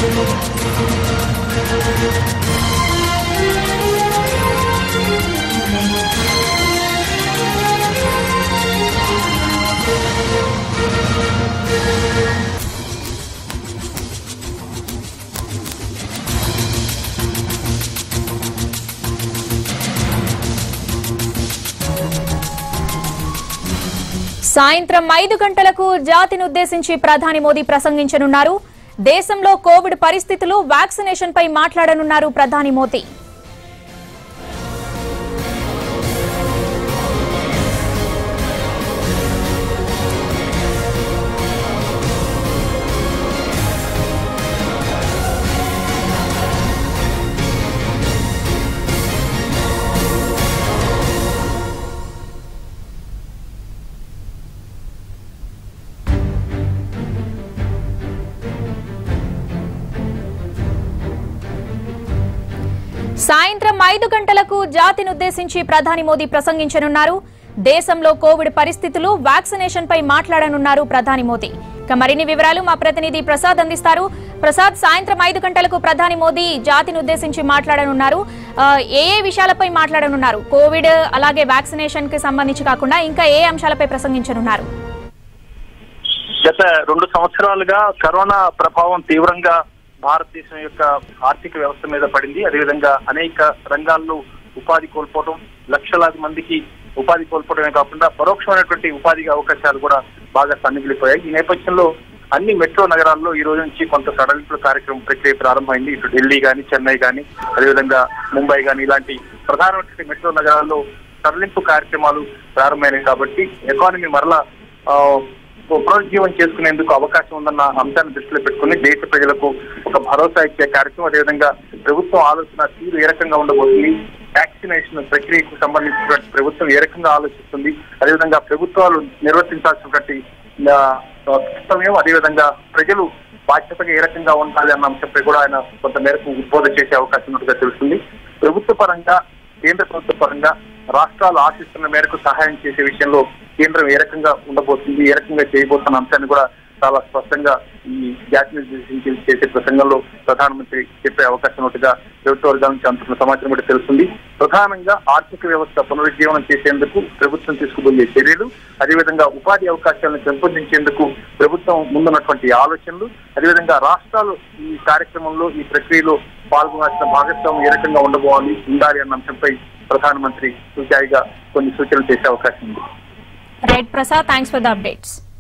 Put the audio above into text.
సాయంత్రం ఐదు గంటలకు జాతిని ఉద్దేశించి ప్రధాని మోదీ ప్రసంగించనున్నారు దేశంలో కోవిడ్ పరిస్థితులు వ్యాక్సినేషన్ పై మాట్లాడనున్నారు ప్రధాని మోదీ సాయంత్రం ఐదు గంటలకు జాతిని ఉద్దేశించి ప్రధాని మోదీ ప్రసంగించనున్నారు దేశంలో కోవిడ్ పరిస్థితులు వ్యాక్సినేషన్ పై మాట్లాడనున్నారు ప్రధాని మోదీ ఇక మరిన్ని వివరాలు మా ప్రతినిధి ప్రసాద్ అందిస్తారు ప్రసాద్ సాయంత్రం ఐదు గంటలకు ప్రధాని మోదీ జాతిని ఉద్దేశించి మాట్లాడనున్నారు ఆ, ఏ ఏ విషయాలపై మాట్లాడనున్నారు కోవిడ్ అలాగే వ్యాక్సినేషన్ కి సంబంధించి కాకుండా ఇంకా ఏ అంశాలపై ప్రసంగించనున్నారు గత రెండు సంవత్సరాలుగా కరోనా ప్రభావం తీవ్రంగా భారతదేశం యొక్క ఆర్థిక వ్యవస్థ మీద పడింది అదేవిధంగా అనేక రంగాల్లో ఉపాధి కోల్పోవడం లక్షలాది మందికి ఉపాధి కోల్పోవడమే కాకుండా పరోక్షమైనటువంటి ఉపాధి అవకాశాలు కూడా బాగా సన్నిగిలిపోయాయి ఈ నేపథ్యంలో అన్ని మెట్రో నగరాల్లో ఈ రోజు నుంచి కొంత సడలింపుల కార్యక్రమం ప్రక్రియ ప్రారంభమైంది ఇటు ఢిల్లీ కానీ చెన్నై కానీ అదేవిధంగా ముంబై కానీ ఇలాంటి ప్రధానమైనటువంటి మెట్రో నగరాల్లో సడలింపు కార్యక్రమాలు ప్రారంభమైనాయి కాబట్టి ఎకానమీ మరలా ఆ, పునరుజ్జీవం చేసుకునేందుకు అవకాశం ఉందన్న అంశాన్ని దృష్టిలో పెట్టుకుని దేశ ప్రజలకు ఒక భరోసా ఇచ్చే కార్యక్రమం అదేవిధంగా ప్రభుత్వం ఆలోచన తీరు ఏ రకంగా ఉండబోతుంది వ్యాక్సినేషన్ ప్రక్రియకు సంబంధించినటువంటి ప్రభుత్వం ఏ రకంగా ఆలోచిస్తుంది అదేవిధంగా ప్రభుత్వాలు నిర్వర్తించాల్సినటువంటి ఆ, కర్తవ్యం అదేవిధంగా ప్రజలు బాధ్యతగా ఏ రకంగా ఉండాలి అన్న అంశంపై కూడా ఆయన కొంత మేరకు ఉద్బోధ చేసే అవకాశం ఉన్నట్టుగా తెలుస్తుంది ప్రభుత్వ పరంగా కేంద్ర ప్రభుత్వ పరంగా రాష్ట్రాలు ఆశిస్తున్న మేరకు సహాయం చేసే విషయంలో కేంద్రం ఏ రకంగా ఉండబోతుంది ఏ రకంగా చేయబోతున్న అంశాన్ని కూడా చాలా స్పష్టంగా ఈ జాతీయ చేసే ప్రసంగంలో ప్రధానమంత్రి చెప్పే అవకాశం ఉన్నట్టుగా ప్రభుత్వ వర్గాల నుంచి అందుతున్న సమాచారం కూడా తెలుస్తుంది ప్రధానంగా ఆర్థిక వ్యవస్థ పునరుజ్జీవనం చేసేందుకు ప్రభుత్వం తీసుకుపోయే చర్యలు అదేవిధంగా ఉపాధి అవకాశాలను పెంపొందించేందుకు ప్రభుత్వం ముందున్నటువంటి ఆలోచనలు అదేవిధంగా రాష్ట్రాలు ఈ కార్యక్రమంలో ఈ ప్రక్రియలో పాల్గొనాల్సిన భాగస్వామ్యం ఏ రకంగా ఉండబోవాలి ఉండాలి అన్న అంశంపై ప్రధానమంత్రి సూచాయిగా కొన్ని సూచనలు చేసే అవకాశం ఉంది right Prasad thanks for the updates